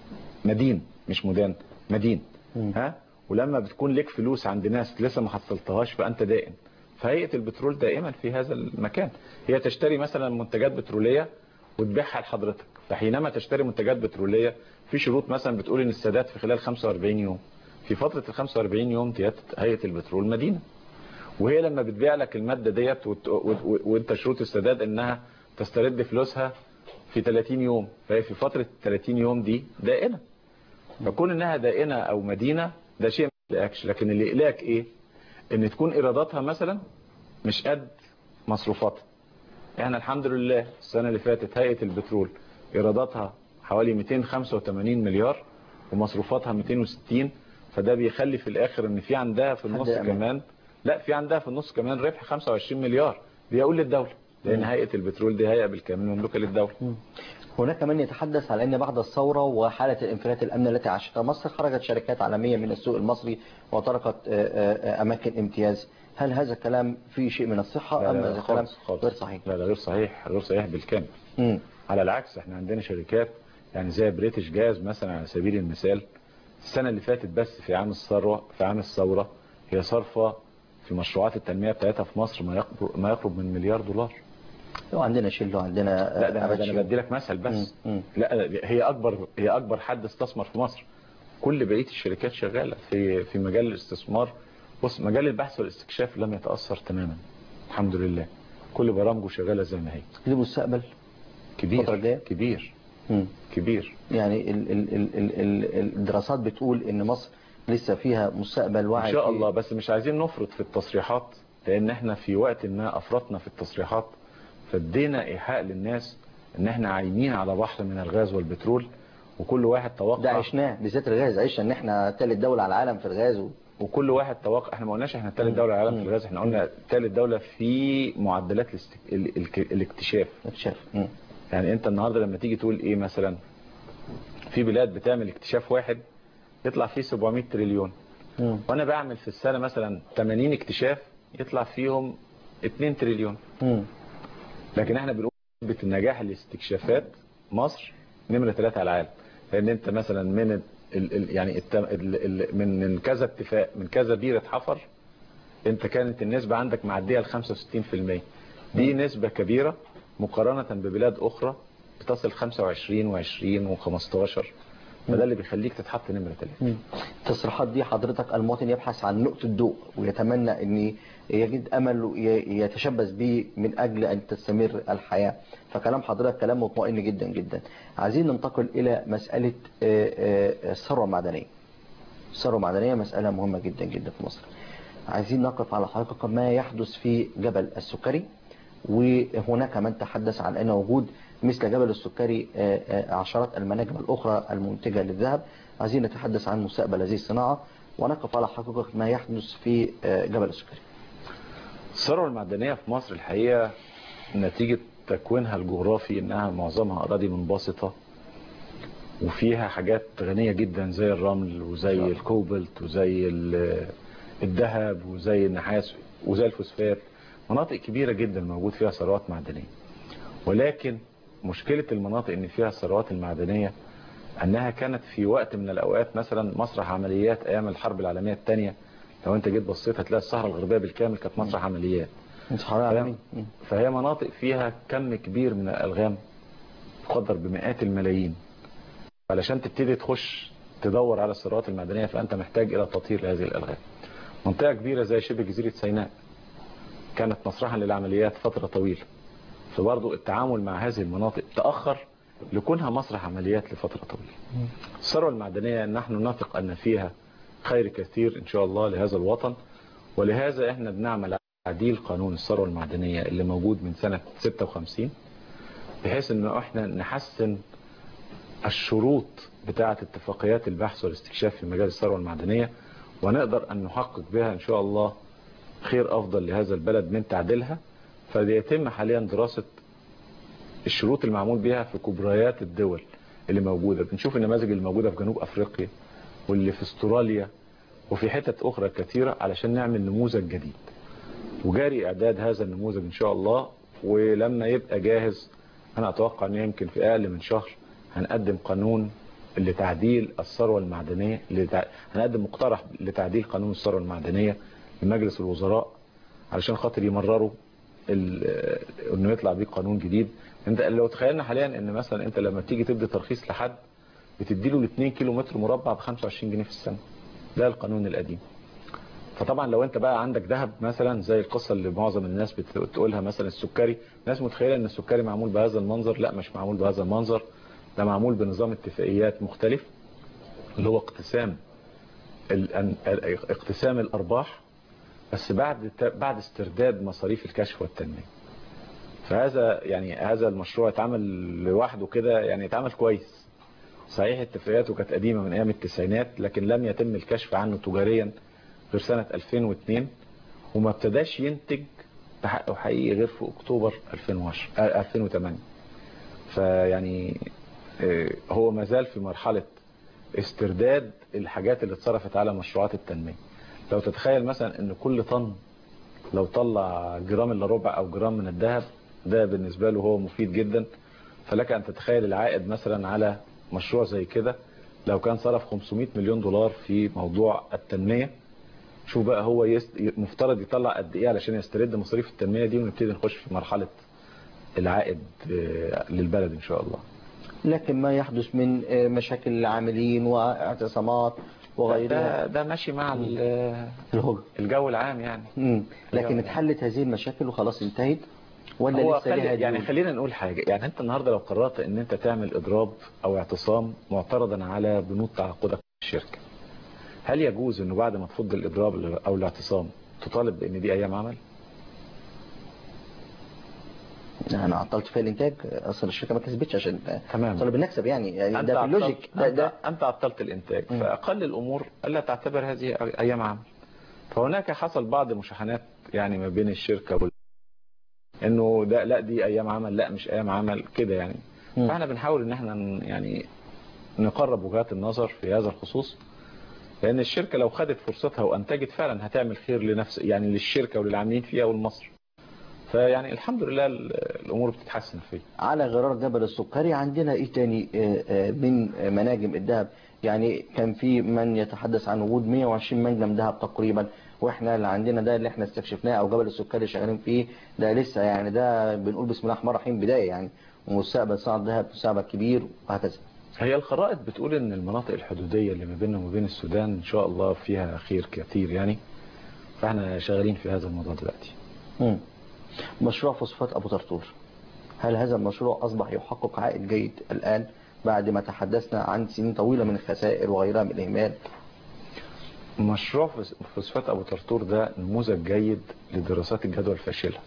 مدين مش مدان مدين ها ولما بتكون لك فلوس عند ناس لسه ما حصلتهاش فانت دائن فهيئه البترول دائما في هذا المكان هي تشتري مثلا منتجات بتروليه وتبيعها لحضرتك فحينما تشتري منتجات بتروليه في شروط مثلا بتقول ان السداد في خلال 45 يوم في فتره ال 45 يوم ديت هيئه البترول مدينه وهي لما بتبيع لك الماده ديت وت- و- و- وانت شروط السداد انها تسترد فلوسها في 30 يوم فهي في فتره 30 يوم دي دائنه فكون انها دائنه او مدينه ده شيء ما يقلقكش لكن اللي يقلقك ايه ان تكون ايراداتها مثلا مش قد مصروفاتها احنا الحمد لله السنه اللي فاتت هيئه البترول ايراداتها حوالي 285 مليار ومصروفاتها 260 فده بيخلي في الاخر ان في عندها في النص أمان. كمان لا في عندها في النص كمان ربح 25 مليار دي اقول للدوله لان هيئه البترول دي هيئه بالكامل مملوكه للدوله هناك من يتحدث على أن بعد الثورة وحالة الانفلات الأمن التي عاشتها مصر خرجت شركات عالمية من السوق المصري وتركت آه، آه، أماكن امتياز هل هذا الكلام فيه شيء من الصحة لا أم لا هذا الكلام خالص خالص غير صحيح لا لا غير صحيح غير صحيح بالكامل مم. على العكس احنا عندنا شركات يعني زي بريتش جاز مثلا على سبيل المثال السنة اللي فاتت بس في عام الثروة في عام الثورة هي صارفة في مشروعات التنمية بتاعتها في مصر ما يقرب ما يقرب من مليار دولار لو عندنا شيل وعندنا لا ده, آه، ده انا بدي لك مثل بس لا هي اكبر هي اكبر حد استثمر في مصر كل بقيه الشركات شغاله في في مجال الاستثمار بص مجال البحث والاستكشاف لم يتاثر تماما الحمد لله كل برامجه شغاله زي ما هي ليه مستقبل الفترة كبير كبير مم. كبير يعني ال ال ال ال ال الدراسات بتقول ان مصر لسه فيها مستقبل واعي ان شاء فيه. الله بس مش عايزين نفرط في التصريحات لان احنا في وقت ما افرطنا في التصريحات فادينا ايحاء للناس ان احنا عايمين على بحر من الغاز والبترول وكل واحد توقع ده عشناه بالذات الغاز عشنا ان احنا ثالث دولة على العالم في الغاز و... وكل واحد توقع احنا ما قلناش احنا ثالث دولة على العالم في الغاز احنا قلنا ثالث دولة في معدلات الاست... ال... ال... الاكتشاف اكتشاف يعني انت النهارده لما تيجي تقول ايه مثلا في بلاد بتعمل اكتشاف واحد يطلع فيه 700 تريليون مم. وانا بعمل في السنة مثلا 80 اكتشاف يطلع فيهم 2 تريليون مم. لكن احنا بنقول نسبة النجاح الاستكشافات مصر نمرة ثلاثة على العالم لان انت مثلا من ال ال يعني الت- ال ال من من كذا اتفاق من كذا بيرة حفر انت كانت النسبة عندك معدية ال 65% دي نسبة كبيرة مقارنة ببلاد اخرى بتصل 25 و20 و15 فده اللي بيخليك تتحط نمرة ثلاثة التصريحات دي حضرتك المواطن يبحث عن نقطة ضوء ويتمنى ان يجد امل ي- يتشبث به من اجل ان تستمر الحياة فكلام حضرتك كلام مطمئن جدا جدا عايزين ننتقل الى مسألة آه، آه، الثروة المعدنية الثروة المعدنية مسألة مهمة جدا جدا في مصر عايزين نقف على حقيقة ما يحدث في جبل السكري وهناك من تحدث عن أن وجود مثل جبل السكري آه، آه، عشرات المناجم الأخرى المنتجة للذهب عايزين نتحدث عن مستقبل هذه الصناعة ونقف على حقيقة ما يحدث في آه، جبل السكري الثروة المعدنية في مصر الحقيقة نتيجة تكوينها الجغرافي انها معظمها اراضي منبسطة وفيها حاجات غنية جدا زي الرمل وزي الكوبلت وزي ال- الذهب وزي النحاس وزي الفوسفات مناطق كبيرة جدا موجود فيها ثروات معدنية ولكن مشكلة المناطق ان فيها الثروات المعدنية انها كانت في وقت من الاوقات مثلا مسرح عمليات ايام الحرب العالمية الثانية لو انت جيت بصيت هتلاقي الصحراء الغربية بالكامل كانت مسرح عمليات فهي- فهي مناطق فيها كم كبير من الالغام يقدر بمئات الملايين علشان تبتدي تخش تدور على الثروات المعدنية فأنت محتاج إلى تطهير هذه الألغام منطقة كبيرة زي شبه جزيرة سيناء كانت مسرحا للعمليات فترة طويلة فبرضه التعامل مع هذه المناطق تأخر لكونها مسرح عمليات لفترة طويلة الثروة المعدنية نحن نثق أن فيها خير كثير إن شاء الله لهذا الوطن ولهذا إحنا بنعمل على تعديل قانون الثروة المعدنية اللي موجود من سنة 56 بحيث أنه إحنا نحسن الشروط بتاعة اتفاقيات البحث والاستكشاف في مجال الثروة المعدنية ونقدر أن نحقق بها إن شاء الله خير أفضل لهذا البلد من تعديلها فيتم حاليا دراسة الشروط المعمول بها في كبريات الدول اللي موجودة بنشوف النماذج اللي موجودة في جنوب أفريقيا واللي في استراليا وفي حتت أخرى كثيرة علشان نعمل نموذج جديد وجاري إعداد هذا النموذج إن شاء الله ولما يبقى جاهز أنا أتوقع أنه يمكن في أقل من شهر هنقدم قانون لتعديل الثروة المعدنية لتع... هنقدم مقترح لتعديل قانون الثروة المعدنية لمجلس الوزراء علشان خاطر يمرروا ال... انه يطلع بيه قانون جديد انت لو تخيلنا حاليا ان مثلا انت لما تيجي تدي ترخيص لحد بتديله ال 2 كيلو متر مربع ب 25 جنيه في السنة ده القانون القديم فطبعا لو انت بقى عندك ذهب مثلا زي القصة اللي معظم الناس بتقولها مثلا السكري الناس متخيلة ان السكري معمول بهذا المنظر لا مش معمول بهذا المنظر ده معمول بنظام اتفاقيات مختلف اللي هو اقتسام ال- اقتسام الارباح بس بعد بعد استرداد مصاريف الكشف والتنمية فهذا يعني هذا المشروع اتعمل لوحده كده يعني اتعمل كويس صحيح اتفاقياته كانت قديمة من ايام التسعينات لكن لم يتم الكشف عنه تجاريا غير سنة 2002 وما ابتداش ينتج بحقه حقيقي غير في اكتوبر 2010 آه، 2008 فيعني آه، هو ما زال في مرحلة استرداد الحاجات اللي اتصرفت على مشروعات التنمية لو تتخيل مثلا ان كل طن لو طلع جرام الا ربع او جرام من الذهب ده بالنسبة له هو مفيد جدا فلك ان تتخيل العائد مثلا على مشروع زي كده لو كان صرف 500 مليون دولار في موضوع التنمية شوف بقى هو يست... مفترض يطلع قد ايه علشان يسترد مصاريف التنمية دي ونبتدي نخش في مرحلة العائد آه، للبلد ان شاء الله لكن ما يحدث من آه، مشاكل العاملين واعتصامات وغيرها ده, ده ماشي مع ال- الهجر الجو العام يعني مم. لكن اتحلت هذه المشاكل وخلاص انتهت ولا هو لسه خلي ليها يعني ديون؟ خلينا نقول حاجة يعني انت النهاردة لو قررت ان انت تعمل اضراب او اعتصام معترضا على بنود تعاقدك مع الشركة هل يجوز انه بعد ما تفض الاضراب او الاعتصام تطالب بان دي ايام عمل انا عطلت فيها الانتاج اصلا الشركه ما كسبتش عشان تمام طلب المكسب يعني يعني انت ده في عطلت- اللوجيك ده انت, ده انت عطلت الانتاج فاقل الامور الا تعتبر هذه ايام عمل فهناك حصل بعض مشاحنات يعني ما بين الشركة وال... انه ده لا دي ايام عمل لا مش ايام عمل كده يعني مم. فاحنا بنحاول ان احنا ن- يعني نقرب وجهات النظر في هذا الخصوص لان الشركة لو خدت فرصتها وانتجت فعلا هتعمل خير لنفس يعني للشركة وللعاملين فيها ولمصر فيعني الحمد لله ال- الامور بتتحسن فيه على غرار جبل السكري عندنا ايه تاني آه، آه، من مناجم الذهب يعني كان في من يتحدث عن وجود 120 منجم ذهب تقريبا واحنا اللي عندنا ده اللي احنا استكشفناه او جبل السكري شغالين فيه ده لسه يعني ده بنقول بسم الله الرحمن الرحيم بدايه يعني ومستقبل صناعه الذهب مستقبل كبير وهكذا هي الخرائط بتقول ان المناطق الحدوديه اللي ما بيننا وما بين السودان ان شاء الله فيها خير كتير يعني فاحنا شغالين في هذا الموضوع دلوقتي مم. مشروع فوسفات ابو طرطور هل هذا المشروع اصبح يحقق عائد جيد الان بعد ما تحدثنا عن سنين طويله من الخسائر وغيرها من الاهمال مشروع فوس- فوسفات ابو طرطور ده نموذج جيد لدراسات الجدوى الفاشله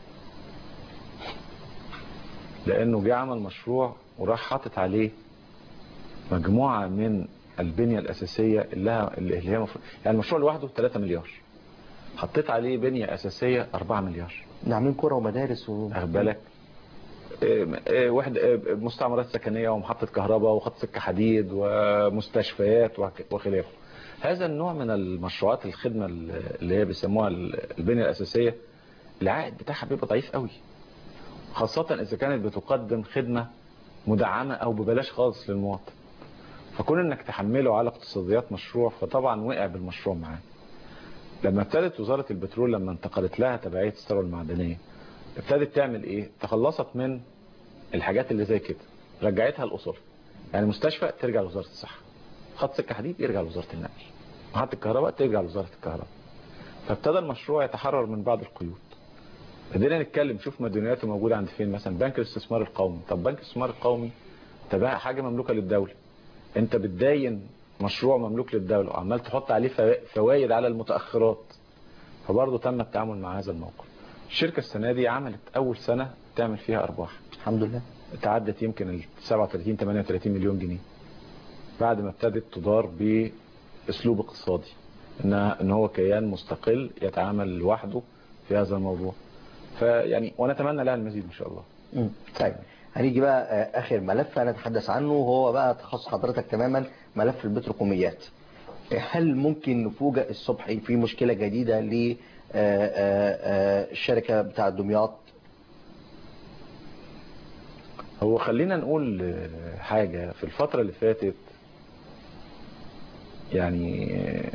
لانه جه عمل مشروع وراح حاطط عليه مجموعه من البنيه الاساسيه اللي هي اللي هي مفروض يعني المشروع لوحده 3 مليار حطيت عليه بنيه اساسيه 4 مليار ده عاملين كرة ومدارس و... واخد بالك آه، آه، واحد آه، مستعمرات سكنيه ومحطه كهرباء وخط سكه حديد ومستشفيات وك- وخلافه هذا النوع من المشروعات الخدمه اللي هي بيسموها البنيه الاساسيه العائد بتاعها بيبقى ضعيف قوي خاصه اذا كانت بتقدم خدمه مدعمه او ببلاش خالص للمواطن فكون انك تحمله على اقتصاديات مشروع فطبعا وقع بالمشروع معاه لما ابتدت وزاره البترول لما انتقلت لها تبعيه الثروه المعدنيه ابتدت تعمل ايه تخلصت من الحاجات اللي زي كده رجعتها الاصول يعني مستشفى ترجع لوزاره الصحه خط سكه حديد يرجع لوزاره النقل محطه الكهرباء ترجع لوزاره الكهرباء فابتدى المشروع يتحرر من بعض القيود بدينا نتكلم شوف مديونياته موجوده عند فين مثلا بنك الاستثمار القومي طب بنك الاستثمار القومي ده بقى حاجه مملوكه للدوله انت بتدين مشروع مملوك للدوله وعمال تحط عليه فوا- فوائد على المتاخرات فبرضه تم التعامل مع هذا الموقف الشركه السنه دي عملت اول سنه تعمل فيها ارباح الحمد لله تعدت يمكن ال 37 38 مليون جنيه بعد ما ابتدت تدار باسلوب اقتصادي ان ان هو كيان مستقل يتعامل لوحده في هذا الموضوع فيعني ونتمنى لها المزيد ان شاء الله مم. طيب هنيجي بقى آه، اخر ملف هنتحدث عنه وهو بقى تخصص حضرتك تماما ملف البتروكيماويات هل ممكن نفوجئ الصبح في مشكلة جديدة للشركة بتاع دمياط هو خلينا نقول آه، حاجة في الفترة اللي فاتت يعني آه،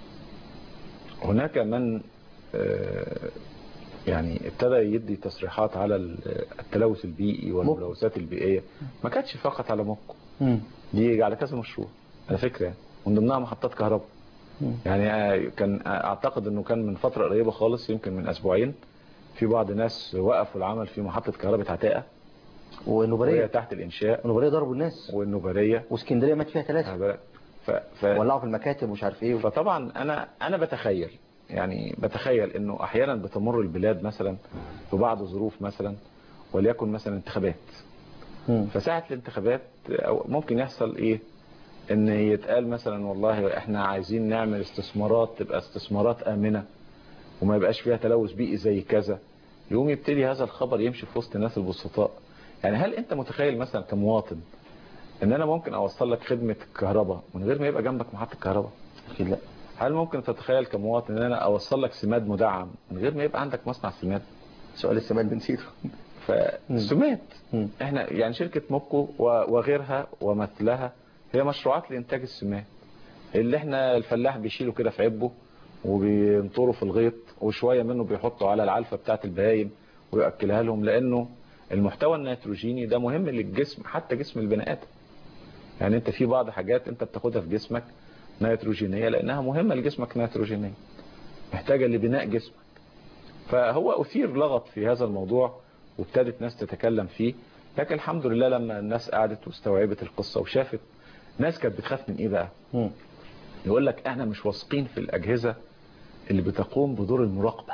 هناك من آه، يعني ابتدى يدي تصريحات على ال- التلوث البيئي والملوثات البيئية ما كانتش فقط على موقع دي على كذا مشروع على فكرة يعني. ومن ضمنها محطات كهرباء يعني آه، كان آه، اعتقد انه كان من فترة قريبة خالص يمكن من اسبوعين في بعض الناس وقفوا العمل في محطة كهرباء عتاقة والنوبرية وهي تحت الانشاء النوبرية ضربوا الناس والنوبرية واسكندرية مات فيها ثلاثة ف... ف... ولعوا في المكاتب ومش عارف ايه فطبعا انا انا بتخيل يعني بتخيل انه احيانا بتمر البلاد مثلا في بعض ظروف مثلا وليكن مثلا انتخابات فساعة الانتخابات أو ممكن يحصل ايه ان يتقال مثلا والله احنا عايزين نعمل استثمارات تبقى استثمارات امنة وما يبقاش فيها تلوث بيئي زي كذا يقوم يبتدي هذا الخبر يمشي في وسط الناس البسطاء يعني هل انت متخيل مثلا كمواطن ان انا ممكن اوصل لك خدمة كهرباء من غير ما يبقى جنبك محطة كهرباء اكيد لا هل ممكن تتخيل كمواطن ان انا اوصل لك سماد مدعم من غير ما يبقى عندك مصنع سماد سؤال السماد بنسيته فالسماد احنا يعني شركة موكو و- وغيرها ومثلها هي مشروعات لانتاج السماد اللي احنا الفلاح بيشيله كده في عبه وبينطره في الغيط وشوية منه بيحطه على العلفة بتاعة البهايم ويأكلها لهم لانه المحتوى النيتروجيني ده مهم للجسم حتى جسم البني ادم يعني انت في بعض حاجات انت بتاخدها في جسمك نيتروجينية لانها مهمة لجسمك نيتروجينية محتاجة لبناء جسمك فهو اثير لغط في هذا الموضوع وابتدت ناس تتكلم فيه لكن الحمد لله لما الناس قعدت واستوعبت القصة وشافت ناس كانت بتخاف من ايه بقى يقول لك احنا مش واثقين في الاجهزة اللي بتقوم بدور المراقبة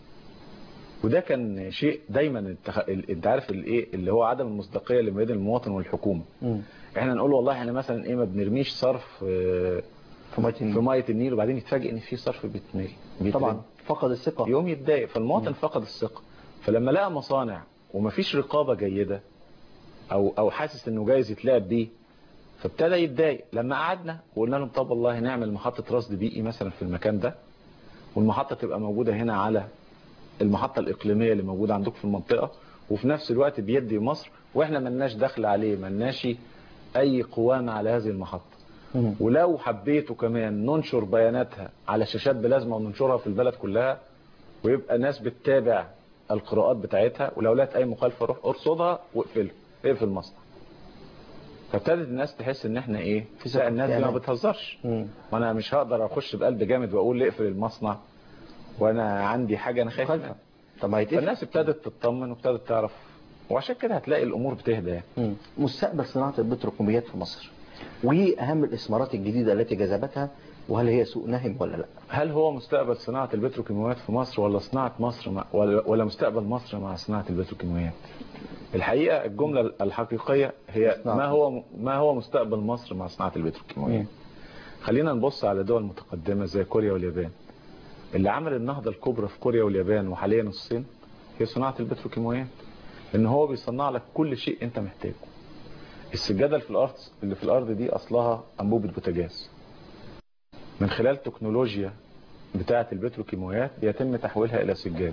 وده كان شيء دايما التخ... ال- انت عارف الايه اللي هو عدم المصداقيه اللي ما بين المواطن والحكومه احنا نقول والله احنا مثلا ايه ما بنرميش صرف آه، في ميه النيل في ميه النيل وبعدين يتفاجئ ان في صرف بيتملي بيترمي. طبعا فقد الثقة يوم يتضايق فالمواطن فقد الثقه فلما لقى مصانع ومفيش رقابه جيده او او حاسس انه جايز يتلعب بيه فابتدى يتضايق لما قعدنا وقلنا لهم طب والله نعمل محطه رصد بيئي مثلا في المكان ده والمحطه تبقى موجوده هنا على المحطة الإقليمية اللي موجودة عندك في المنطقة وفي نفس الوقت بيدي مصر واحنا ملناش دخل عليه ملناش أي قوامة على هذه المحطة ولو حبيتوا كمان ننشر بياناتها على شاشات بلازما وننشرها في البلد كلها ويبقى ناس بتتابع القراءات بتاعتها ولو لقيت اي مخالفه روح ارصدها واقفلها اقفل المصنع فابتدت الناس تحس ان احنا ايه في لا الناس دي ما يعني. بتهزرش وانا مش هقدر اخش بقلب جامد واقول اقفل المصنع وانا عندي حاجه انا خايف منها طب ما يتقفل فالناس ابتدت تطمن وابتدت تعرف وعشان كده هتلاقي الامور بتهدى يعني مم. مستقبل صناعة البتروكيماويات في مصر وأهم الإثمارات الجديدة التي جذبتها وهل هي سوق نهم ولا لا هل هو مستقبل صناعة البتروكيماويات في مصر ولا صناعة مصر مع ولا, ولا مستقبل مصر مع صناعة البتروكيماويات الحقيقة الجملة الحقيقية هي ما هو ما هو مستقبل مصر مع صناعة البتروكيماويات خلينا نبص على دول متقدمة زي كوريا واليابان اللي عمل النهضة الكبرى في كوريا واليابان وحاليا الصين هي صناعة البتروكيماويات لأن هو بيصنع لك كل شيء أنت محتاجه السجادة اللي في الأرض اللي في الأرض دي أصلها أنبوبة بوتاجاز من خلال تكنولوجيا بتاعة البتروكيماويات بيتم تحويلها إلى سجاد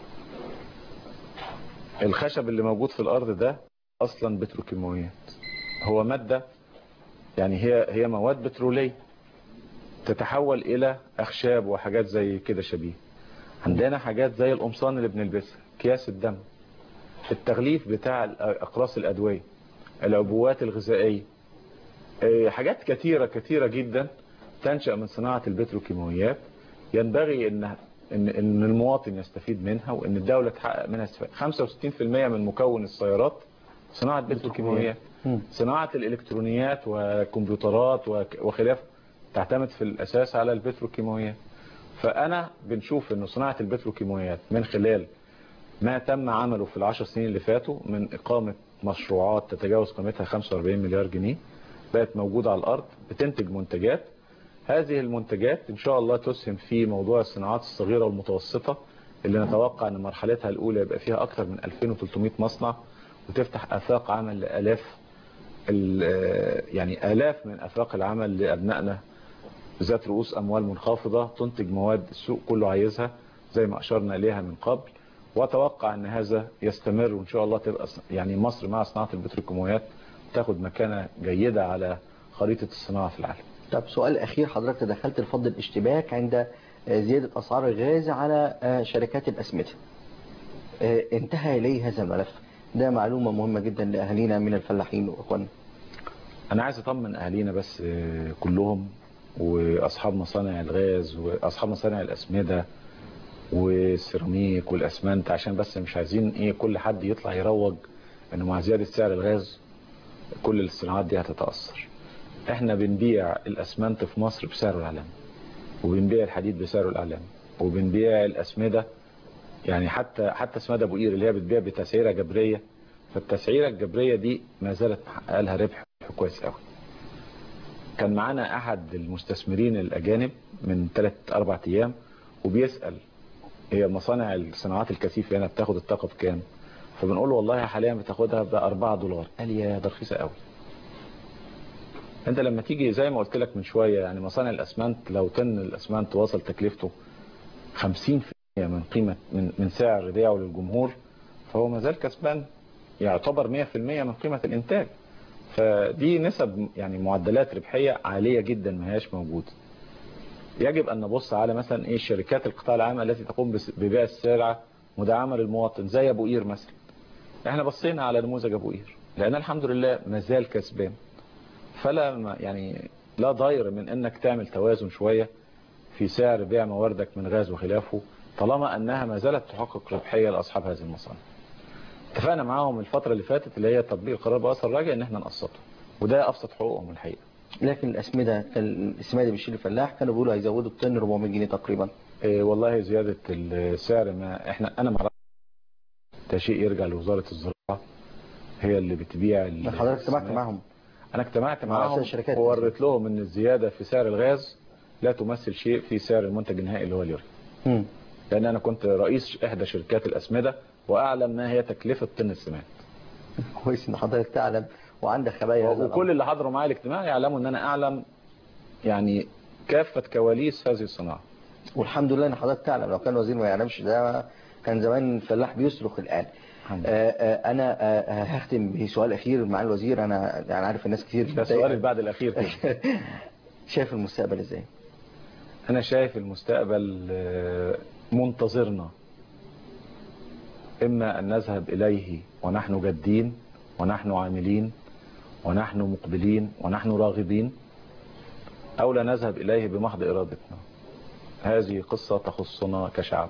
الخشب اللي موجود في الأرض ده أصلا بتروكيماويات هو مادة يعني هي هي مواد بترولية تتحول إلى أخشاب وحاجات زي كده شبيه عندنا حاجات زي القمصان اللي بنلبسها أكياس الدم التغليف بتاع أقراص الأدوية العبوات الغذائية إيه، حاجات كثيرة كثيرة جدا تنشأ من صناعة البتروكيماويات ينبغي ان ان ان المواطن يستفيد منها وان الدولة تحقق منها استفادة 65% من مكون السيارات صناعة بتروكيماويات صناعة الالكترونيات والكمبيوترات وك- وخلافه تعتمد في الاساس على البتروكيماويات فانا بنشوف ان صناعة البتروكيماويات من خلال ما تم عمله في العشر سنين اللي فاتوا من إقامة مشروعات تتجاوز قيمتها 45 مليار جنيه بقت موجودة على الأرض بتنتج منتجات هذه المنتجات إن شاء الله تسهم في موضوع الصناعات الصغيرة والمتوسطة اللي نتوقع أن مرحلتها الأولى يبقى فيها أكثر من 2300 مصنع وتفتح آفاق عمل لآلاف ال- يعني آلاف من آفاق العمل لأبنائنا ذات رؤوس أموال منخفضة تنتج مواد السوق كله عايزها زي ما أشرنا إليها من قبل وأتوقع أن هذا يستمر وإن شاء الله تبقى ص- يعني مصر مع صناعة البتروكيماويات تاخد مكانة جيدة على خريطة الصناعة في العالم طب سؤال أخير حضرتك تدخلت لفض الاشتباك عند آه، زيادة أسعار الغاز على آه، شركات الأسمدة آه، انتهى إليه هذا الملف ده معلومة مهمة جدا لأهالينا من الفلاحين وأخواننا أنا عايز أطمن أهالينا بس آه، كلهم وأصحاب مصانع الغاز وأصحاب مصانع الأسمدة والسيراميك والأسمنت عشان بس مش عايزين إيه كل حد يطلع يروج إنه مع زيادة سعر الغاز كل الصناعات دي هتتأثر إحنا بنبيع الأسمنت في مصر بسعره العالمي وبنبيع الحديد بسعره العالمي وبنبيع الأسمدة يعني حتى حتى اسمها ابو قير اللي هي بتبيع بتسعيره جبريه فالتسعيره الجبريه دي ما زالت محققه لها ربح كويس قوي كان معانا احد المستثمرين الاجانب من 3 4 ايام وبيسال هي مصانع الصناعات الكثيفه هنا بتاخد الطاقه بكام فبنقول له والله حاليا بتاخدها ب 4 دولار قال يا ده رخيصه قوي انت لما تيجي زي ما قلت لك من شويه يعني مصانع الاسمنت لو طن الاسمنت وصل تكلفته 50% من قيمة من من سعر بيعه للجمهور فهو ما زال كسبان يعتبر 100% من قيمة الإنتاج فدي نسب يعني معدلات ربحية عالية جدا ما هياش موجودة يجب أن نبص على مثلا إيه شركات القطاع العام التي تقوم بس- ببيع السلعة مدعمة للمواطن زي أبو قير مثلا احنا بصينا على نموذج أبو قير لأن الحمد لله ما زال كسبان فلا ما- يعني لا ضير من انك تعمل توازن شوية في سعر بيع مواردك من غاز وخلافه طالما انها ما زالت تحقق ربحية لاصحاب هذه المصانع اتفقنا معاهم الفترة اللي فاتت اللي هي تطبيق قرار بأثر راجع ان احنا نقسطه وده ابسط حقوقهم الحقيقة لكن الأسمدة الأسمدة اللي بيشيل الفلاح كانوا بيقولوا هيزودوا الطن 400 جنيه تقريبا إيه والله زيادة السعر ما احنا انا معرفش ده شيء يرجع لوزارة الزراعة هي اللي بتبيع ال- حضرتك اجتمعت معهم انا اجتمعت مع معاهم رؤساء الشركات. ووريت لهم ان الزيادة في سعر الغاز لا تمثل شيء في سعر المنتج النهائي اللي هو اليوريا مم. لان انا كنت رئيس احدى شركات الاسمدة واعلم ما هي تكلفة طن السماد كويس ان حضرتك تعلم وعندك خبايا هذا وكل اللي حضروا معايا الاجتماع يعلموا ان انا اعلم يعني كافة كواليس هذه الصناعة والحمد لله ان حضرتك تعلم لو كان وزير ما يعلمش ده كان زمان الفلاح بيصرخ الآن آه، آه، أنا آه، هختم بسؤال أخير مع الوزير أنا يعني عارف الناس كتير ده بتضايق. سؤال بعد الأخير كده شايف المستقبل إزاي؟ أنا شايف المستقبل آه، منتظرنا إما أن نذهب إليه ونحن جادين ونحن عاملين ونحن مقبلين ونحن راغبين أو لا نذهب إليه بمحض إرادتنا هذه قصة تخصنا كشعب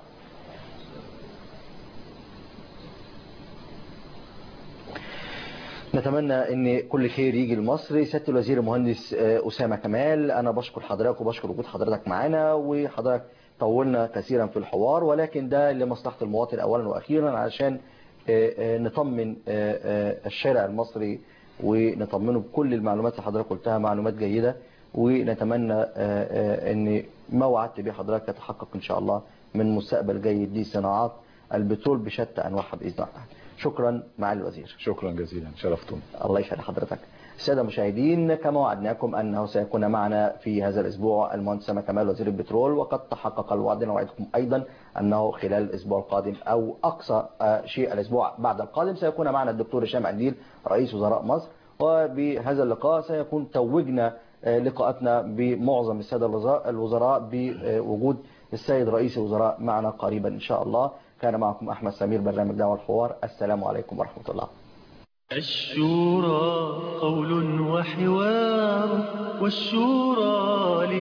نتمنى ان كل خير يجي لمصر سياده الوزير المهندس آه، اسامه كمال انا بشكر حضرتك وبشكر وجود حضرتك معانا وحضرتك طولنا كثيرا في الحوار ولكن ده لمصلحه المواطن اولا واخيرا علشان آه، آه، نطمن آه، آه، الشارع المصري ونطمنه بكل المعلومات اللي حضرتك قلتها معلومات جيده ونتمنى آه، آه، ان ما وعدت به حضرتك يتحقق ان شاء الله من مستقبل جيد لصناعات البترول بشتى انواعها باذن الله شكرا مع الوزير شكرا جزيلا شرفتم الله يسعد حضرتك السادة المشاهدين كما وعدناكم أنه سيكون معنا في هذا الأسبوع المهندس سامة كمال وزير البترول وقد تحقق الوعد نوعدكم أيضا أنه خلال الأسبوع القادم أو أقصى آه، شيء الأسبوع بعد القادم سيكون معنا الدكتور هشام قنديل رئيس وزراء مصر وبهذا اللقاء سيكون توجنا آه، لقاءاتنا بمعظم السادة الوزراء- الوزراء بوجود السيد رئيس الوزراء معنا قريبا إن شاء الله كان معكم أحمد سمير برنامج دعوة الحوار السلام عليكم ورحمة الله الشورى قول وحوار والشورى